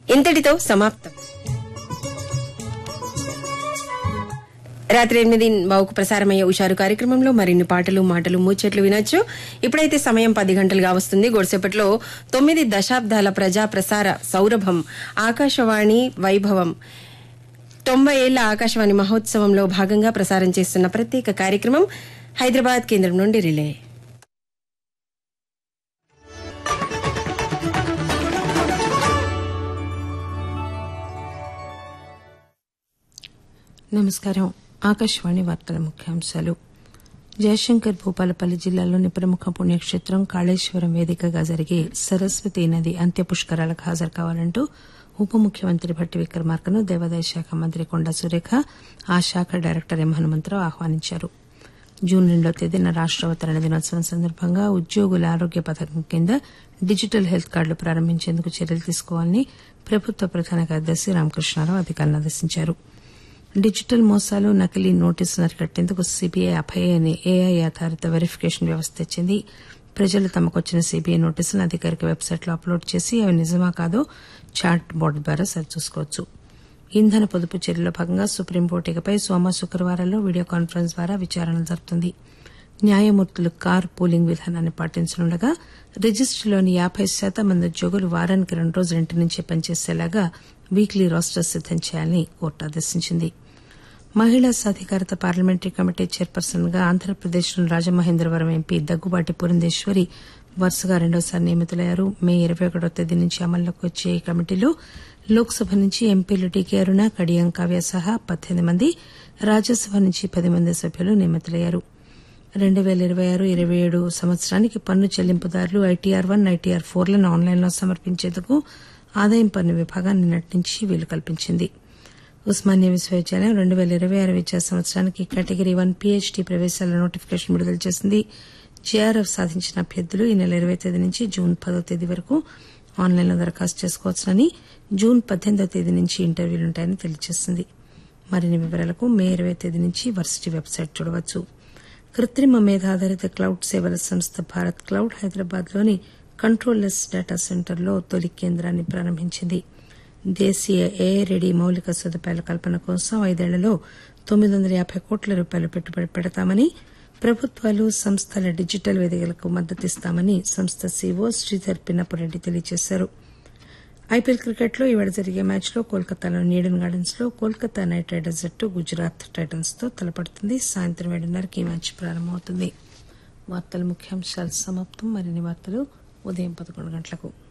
ఇంతటితో సమాప్తం రాత్రి ఎనిమిది బావుకు ప్రసారమయ్యే ఉషారు కార్యక్రమంలో మరిన్ని పాటలు మాటలు ముచ్చట్లు వినొచ్చు ఇప్పుడైతే సమయం పది గంటలుగా వస్తుంది గొడిసేపట్లో తొమ్మిది దశాబ్దాల ప్రజా ప్రసార సౌరభం ఆకాశవాణి వైభవం తొంభై ఏళ్ల ఆకాశవాణి మహోత్సవంలో భాగంగా ప్రసారం చేస్తున్న ప్రత్యేక కార్యక్రమం హైదరాబాద్ కేంద్రం నుండి రిలే నమస్కారం ఆకాశవాణి వార్తల ముఖ్యాంశాలు జయశంకర్ భూపాలపల్లి జిల్లాలోని ప్రముఖ పుణ్యక్షేత్రం కాళేశ్వరం వేదికగా జరిగే సరస్వతీ నది అంత్య పుష్కరాలకు హాజరు కావాలంటూ ఉప ముఖ్యమంత్రి భట్టి విక్రమార్కను దేవాదాయ శాఖ మంత్రి కొండా సురేఖ ఆ శాఖ డైరెక్టర్ ఎం హనుమంతరావు ఆహ్వానించారు జూన్ రెండో తేదీన రాష్ట అవతరణ దినోత్సవం సందర్భంగా ఉద్యోగుల ఆరోగ్య పథకం కింద డిజిటల్ హెల్త్ కార్డులు ప్రారంభించేందుకు చర్యలు తీసుకోవాలని ప్రభుత్వ ప్రధాన కార్యదర్శి రామకృష్ణారావు అధికారులను ఆదేశించారు డిజిటల్ మోసాలు నకిలీ నోటీసులు అరికట్టేందుకు సీబీఐ అభయ అనే ఏఐ ఆధారిత వెరిఫికేషన్ వ్యవస్థ తెచ్చింది ప్రజలు తమకొచ్చిన సీబీఐ నోటీసులను అధికారిక వెబ్సైట్లో అప్లోడ్ చేసి అవి నిజమా కాదో చాట్ బోర్డు ద్వారా సరిచూసుకోవచ్చు ఇంధన పొదుపు చర్యలో భాగంగా సుప్రీంకోర్టు ఇకపై సోమ శుక్రవారాల్లో వీడియో కాన్ఫరెన్స్ ద్వారా విచారణలు జరుపుతుంది న్యాయమూర్తులు కార్ పూలింగ్ విధానాన్ని పాటించనుండగా రిజిస్టర్లోని యాబై శాతం మంది ఉద్యోగులు వారానికి రెండు రోజులు ఇంటి నుంచే పనిచేసేలాగా వీక్లీ రోస్టర్ సిద్దం చేయాలని కోర్టు ఆదేశించింది మహిళా సాధికారత పార్లమెంటరీ కమిటీ చైర్పర్సన్ గా ఆంధ్రప్రదేశ్లోని రాజమహేంద్రవరం ఎంపీ దగ్గుబాటి పురంధేశ్వరి వరుసగా రెండోసారి నియమితులయ్యారు మే ఇరవై ఒకటో తేదీ నుంచి అమల్లోకి వచ్చే ఈ కమిటీలో లోక్సభ నుంచి ఎంపీలు టీకే అరుణ కడియం కావ్య సహా పద్దెనిమిది మంది రాజ్యసభ నుంచి పది మంది సభ్యులు నియమితులయ్యారు రెండు పేల ఇరవై ఆరు ఇరవై ఏడు సంవత్సరానికి పన్ను చెల్లింపుదారులు ఐటీఆర్ వన్ ఐటీఆర్ ఫోర్లను ఆన్లైన్లో సమర్పించేందుకు ఆదాయం పన్ను విభాగాన్ని నిన్నటి నుంచి వీలు కల్పించింది ఉస్మానియా విశ్వవిద్యాలయం రెండు పేల ఇరవై ఆరు విద్యా సంవత్సరానికి కేటగిరీ వన్ పీహెచ్డీ ప్రవేశాల నోటిఫికేషన్ విడుదల చేసింది జేఆర్ఎఫ్ సాధించిన అభ్యర్థులు ఈ నెల ఇరవై తేదీ నుంచి జూన్ పదో తేదీ వరకు ఆన్లైన్లో దరఖాస్తు చేసుకోవచ్చునని జూన్ పద్దెనిమిదో తేదీ నుంచి ఇంటర్వ్యూలుంటాయని తెలియజేసింది మరిన్ని వివరాలకు మే ఇరవై తేదీ నుంచి వర్సిటీ వెబ్సైట్ చూడవచ్చు కృత్రిమ మేధ ఆధారిత క్లౌడ్ సేవల సంస్థ భారత్ క్లౌడ్ హైదరాబాద్లోని కంట్రోల్లెస్ డేటా సెంటర్లో తొలి కేంద్రాన్ని ప్రారంభించింది దేశీయ ఏ రెడీ మౌలిక సదుపాయాల కల్పన కోసం ఐదేళ్లలో తొమ్మిది వందల యాబై కోట్ల రూపాయలు పెట్టుబడి పెడతామని ప్రభుత్వాలు సంస్థల డిజిటల్ వేదికలకు మద్దతిస్తామని సంస్థ సీఓ శ్రీధర్ పిన్నపురెడ్డి తెలియజేశారు ఐపీఎల్ క్రికెట్లో ఇవాళ జరిగే మ్యాచ్లో కోల్కతాలోని ఈడెన్ గార్డెన్స్ లో కోల్కతా నైట్ రైడర్స్ జట్టు గుజరాత్ టైటన్స్ తో తలపడుతుంది సాయంత్రం ఏడున్నరకి ఈ మ్యాచ్ ప్రారంభమవుతుంది వార్తల ముఖ్యాంశాలు సమాప్తం మరిన్ని వార్తలు ఉదయం పదకొండు గంటలకు